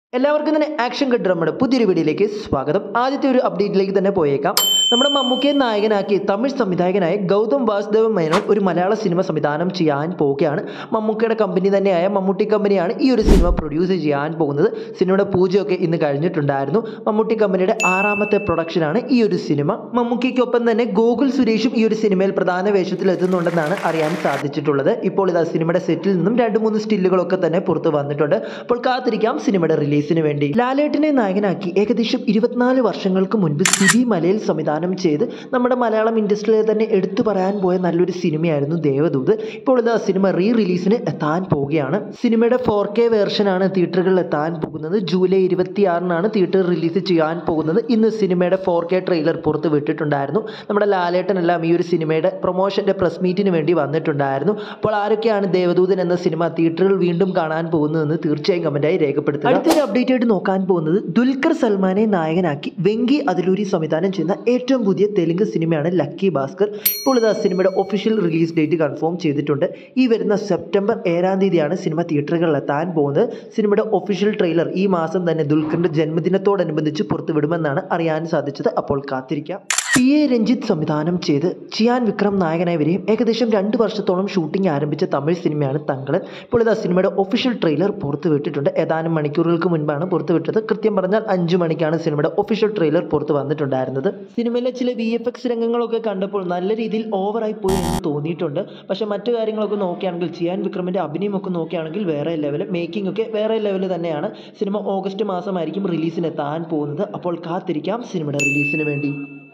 എല്ലാവർക്കും തന്നെ action cut നമ്മുടെ പുതിയൊരു വീഡിയോയിലേക്ക് സ്വാഗതം ആദ്യത്തെ ഒരു അപ്ഡേറ്റിലേക്ക് തന്നെ പോയേക്കാം നമ്മുടെ മമ്മൂക്കയെ നായകനാക്കി തമിഴ് സംവിധായകനായ ഗൗതം വാസുദേവ മേനോൻ ഒരു മലയാള സിനിമ സംവിധാനം ചെയ്യാൻ പോവുകയാണ് മമ്മൂക്കയുടെ കമ്പനി തന്നെയായ മമ്മൂട്ടി കമ്പനിയാണ് ഈ ഒരു സിനിമ പ്രൊഡ്യൂസ് ചെയ്യാൻ പോകുന്നത് സിനിമയുടെ പൂജയൊക്കെ ഇന്ന് കഴിഞ്ഞിട്ടുണ്ടായിരുന്നു മമ്മൂട്ടി കമ്പനിയുടെ ആറാമത്തെ പ്രൊഡക്ഷനാണ് ഈ ഒരു സിനിമ മമ്മൂക്കിക്കൊപ്പം തന്നെ ഗോകുൽ സുരേഷും ഈ ഒരു സിനിമയിൽ പ്രധാന വേഷത്തിൽ എത്തുന്നുണ്ടെന്നാണ് അറിയാൻ സാധിച്ചിട്ടുള്ളത് ഇപ്പോൾ ഇതാ സിനിമയുടെ സെറ്റിൽ നിന്നും രണ്ട് മൂന്ന് സ്റ്റില്ലുകളൊക്കെ തന്നെ പുറത്ത് വന്നിട്ടുണ്ട് അപ്പോൾ കാത്തിരിക്കാം സിനിമയുടെ റിലീസിന് വേണ്ടി ലാലേട്ടിനെ നായകനാക്കി ഏകദേശം ഇരുപത്തിനാല് വർഷങ്ങൾക്ക് മുൻപ് സിബി മലയിൽ സംവിധാനം ചെയ്ത് നമ്മുടെ മലയാളം ഇൻഡസ്ട്രിയിലെ തന്നെ എടുത്തു പറയാൻ പോയ നല്ലൊരു സിനിമയായിരുന്നു ദേവദൂത് ഇപ്പോൾ ഇത് സിനിമ റീ റിലീസിന് എത്താൻ പോവുകയാണ് സിനിമയുടെ ഫോർ കെ വേർഷനാണ് തിയേറ്ററുകളിൽ എത്താൻ പോകുന്നത് ജൂലൈ ഇരുപത്തിയാറിനാണ് തിയേറ്റർ റിലീസ് ചെയ്യാൻ പോകുന്നത് ഇന്ന് സിനിമയുടെ ഫോർ കെ ട്രെയിലർ പുറത്ത് വിട്ടിട്ടുണ്ടായിരുന്നു നമ്മുടെ ലാലേട്ടനെല്ലാം ഈ ഒരു സിനിമയുടെ പ്രൊമോഷന്റെ പ്രസ് മീറ്റിന് വേണ്ടി വന്നിട്ടുണ്ടായിരുന്നു അപ്പോൾ ആരൊക്കെയാണ് ദേവദൂതൻ എന്ന സിനിമ തിയേറ്ററുകൾ വീണ്ടും കാണാൻ പോകുന്നതെന്ന് തീർച്ചയായും കമന്റായി രേഖപ്പെടുത്തുക അടുത്തൊരു അപ്ഡേറ്റ് ആയിട്ട് നോക്കാൻ പോകുന്നത് ദുൽഖർ സൽമാനെ നായകനാക്കി വെങ്കി അതിലൂരി സംവിധാനം ചെയ്യുന്ന ഏറ്റവും പുതിയ തെലുങ്ക് സിനിമയാണ് ലക്കി ഭാസ്കർ ഇപ്പോൾ ഇത് സിനിമയുടെ ഒഫീഷ്യൽ റിലീസ് ഡേറ്റ് കൺഫേം ചെയ്തിട്ടുണ്ട് ഈ വരുന്ന സെപ്റ്റംബർ ഏഴാം തീയതിയാണ് സിനിമ തിയേറ്ററുകളിൽ എത്താൻ പോകുന്നത് സിനിമയുടെ ഒഫീഷ്യൽ ട്രെയിലർ ഈ മാസം തന്നെ ദുൽഖറിന്റെ ജന്മദിനത്തോടനുബന്ധിച്ച് പുറത്തുവിടുമെന്നാണ് അറിയാൻ സാധിച്ചത് അപ്പോൾ കാത്തിരിക്കാം പി എ രഞ്ജിത്ത് സംവിധാനം ചെയ്ത് ചിയാൻ വിക്രം നായകനായി വരികയും ഏകദേശം രണ്ട് വർഷത്തോളം ഷൂട്ടിംഗ് ആരംഭിച്ച തമിഴ് സിനിമയാണ് തങ്കളൻ ഇപ്പോൾ ഇതാ സിനിമയുടെ ഒഫീഷ്യൽ ട്രെയിലർ പുറത്തുവിട്ടിട്ടുണ്ട് ഏതാനും മണിക്കൂറുകൾക്ക് മുൻപാണ് പുറത്തുവിട്ടത് കൃത്യം പറഞ്ഞാൽ അഞ്ചു മണിക്കാണ് സിനിമയുടെ ഒഫീഷ്യൽ ട്രെയിലർ പുറത്ത് വന്നിട്ടുണ്ടായിരുന്നത് സിനിമയിലെ ചില വി എഫ് എക്സ് രംഗങ്ങളൊക്കെ കണ്ടപ്പോൾ നല്ല രീതിയിൽ ഓവറായി പോയി എന്ന് തോന്നിയിട്ടുണ്ട് പക്ഷെ മറ്റു കാര്യങ്ങളൊക്കെ നോക്കുകയാണെങ്കിൽ ചിയാൻ വിക്രമിന്റെ അഭിനയമൊക്കെ നോക്കുകയാണെങ്കിൽ വേറെ ലെവൽ മേക്കിംഗ് ഒക്കെ വേറെ ലെവൽ തന്നെയാണ് സിനിമ ഓഗസ്റ്റ് മാസമായിരിക്കും റിലീസിന് എത്താൻ പോകുന്നത് അപ്പോൾ കാത്തിരിക്കാം സിനിമയുടെ റിലീസിന് വേണ്ടി